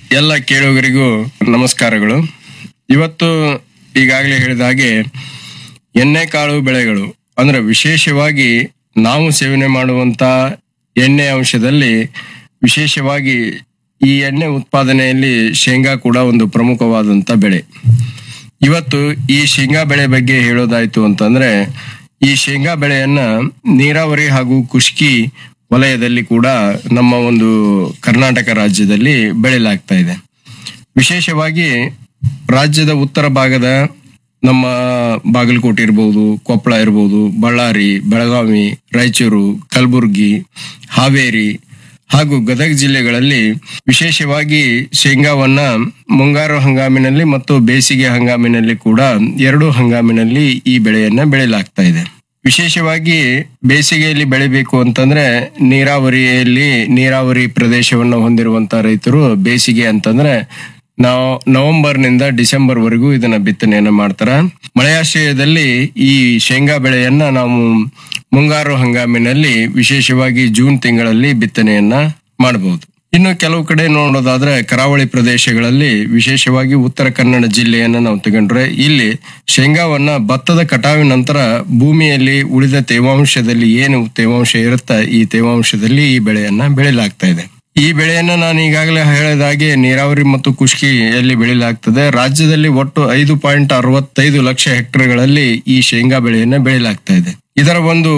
ಎಲ್ಲ ಕೇಳುಗರಿಗೂ ನಮಸ್ಕಾರಗಳು ಇವತ್ತು ಈಗಾಗಲೇ ಹೇಳಿದ ಹಾಗೆ ಎಣ್ಣೆಕಾಳು ಬೆಳೆಗಳು ಅಂದ್ರೆ ವಿಶೇಷವಾಗಿ ನಾವು ಸೇವನೆ ಮಾಡುವಂತ ಎಣ್ಣೆ ಅಂಶದಲ್ಲಿ ವಿಶೇಷವಾಗಿ ಈ ಎಣ್ಣೆ ಉತ್ಪಾದನೆಯಲ್ಲಿ ಶೇಂಗಾ ಕೂಡ ಒಂದು ಪ್ರಮುಖವಾದಂತ ಬೆಳೆ ಇವತ್ತು ಈ ಶೇಂಗಾ ಬೆಳೆ ಬಗ್ಗೆ ಹೇಳೋದಾಯ್ತು ಅಂತಂದ್ರೆ ಈ ಶೇಂಗಾ ಬೆಳೆಯನ್ನ ನೀರಾವರಿ ಹಾಗೂ ಕುಷ್ಕಿ ವಲಯದಲ್ಲಿ ಕೂಡ ನಮ್ಮ ಒಂದು ಕರ್ನಾಟಕ ರಾಜ್ಯದಲ್ಲಿ ಬೆಳೆಯಲಾಗ್ತಾ ಇದೆ ವಿಶೇಷವಾಗಿ ರಾಜ್ಯದ ಉತ್ತರ ಭಾಗದ ನಮ್ಮ ಬಾಗಲಕೋಟೆ ಇರ್ಬೋದು ಕೊಪ್ಪಳ ಇರ್ಬೋದು ಬಳ್ಳಾರಿ ಬೆಳಗಾವಿ ರಾಯಚೂರು ಕಲಬುರ್ಗಿ ಹಾವೇರಿ ಹಾಗೂ ಗದಗ ಜಿಲ್ಲೆಗಳಲ್ಲಿ ವಿಶೇಷವಾಗಿ ಶೇಂಗಾವನ್ನ ಮುಂಗಾರು ಹಂಗಾಮಿನಲ್ಲಿ ಮತ್ತು ಬೇಸಿಗೆ ಹಂಗಾಮಿನಲ್ಲಿ ಕೂಡ ಎರಡು ಹಂಗಾಮಿನಲ್ಲಿ ಈ ಬೆಳೆಯನ್ನ ಬೆಳೆಯಲಾಗ್ತಾ ಇದೆ ವಿಶೇಷವಾಗಿ ಬೇಸಿಗೆಯಲ್ಲಿ ಬೆಳಿಬೇಕು ಅಂತಂದ್ರೆ ನೀರಾವರಿಯಲ್ಲಿ ನೀರಾವರಿ ಪ್ರದೇಶವನ್ನು ಹೊಂದಿರುವಂತ ರೈತರು ಬೇಸಿಗೆ ಅಂತಂದ್ರೆ ನಾವು ನವೆಂಬರ್ನಿಂದ ಡಿಸೆಂಬರ್ ವರೆಗೂ ಇದನ್ನ ಬಿತ್ತನೆಯನ್ನ ಮಾಡ್ತಾರ ಮಳೆಯಾಶ್ರಯದಲ್ಲಿ ಈ ಶೇಂಗಾ ಬೆಳೆಯನ್ನ ನಾವು ಮುಂಗಾರು ಹಂಗಾಮಿನಲ್ಲಿ ವಿಶೇಷವಾಗಿ ಜೂನ್ ತಿಂಗಳಲ್ಲಿ ಬಿತ್ತನೆಯನ್ನ ಮಾಡಬಹುದು ಇನ್ನು ಕೆಲವು ಕಡೆ ನೋಡೋದಾದ್ರೆ ಕರಾವಳಿ ಪ್ರದೇಶಗಳಲ್ಲಿ ವಿಶೇಷವಾಗಿ ಉತ್ತರ ಕನ್ನಡ ಜಿಲ್ಲೆಯನ್ನ ನಾವು ತಗೊಂಡ್ರೆ ಇಲ್ಲಿ ಶೇಂಗಾವನ್ನ ಭತ್ತದ ಕಟಾವಿನ ನಂತರ ಭೂಮಿಯಲ್ಲಿ ಉಳಿದ ತೇವಾಂಶದಲ್ಲಿ ಏನು ತೇವಾಂಶ ಇರುತ್ತಾ ಈ ತೇವಾಂಶದಲ್ಲಿ ಈ ಬೆಳೆಯನ್ನ ಬೆಳೆಯಲಾಗ್ತಾ ಇದೆ ಈ ಬೆಳೆಯನ್ನ ನಾನು ಈಗಾಗಲೇ ಹೇಳಿದಾಗೆ ನೀರಾವರಿ ಮತ್ತು ಕುಷ್ಕಿಯಲ್ಲಿ ಬೆಳೆಯಲಾಗ್ತದೆ ರಾಜ್ಯದಲ್ಲಿ ಒಟ್ಟು ಐದು ಪಾಯಿಂಟ್ ಅರವತ್ತೈದು ಲಕ್ಷ ಹೆಕ್ಟೇರ್ಗಳಲ್ಲಿ ಈ ಶೇಂಗಾ ಬೆಳೆಯನ್ನ ಬೆಳೆಯಲಾಗ್ತಾ ಇದೆ ಇದರ ಒಂದು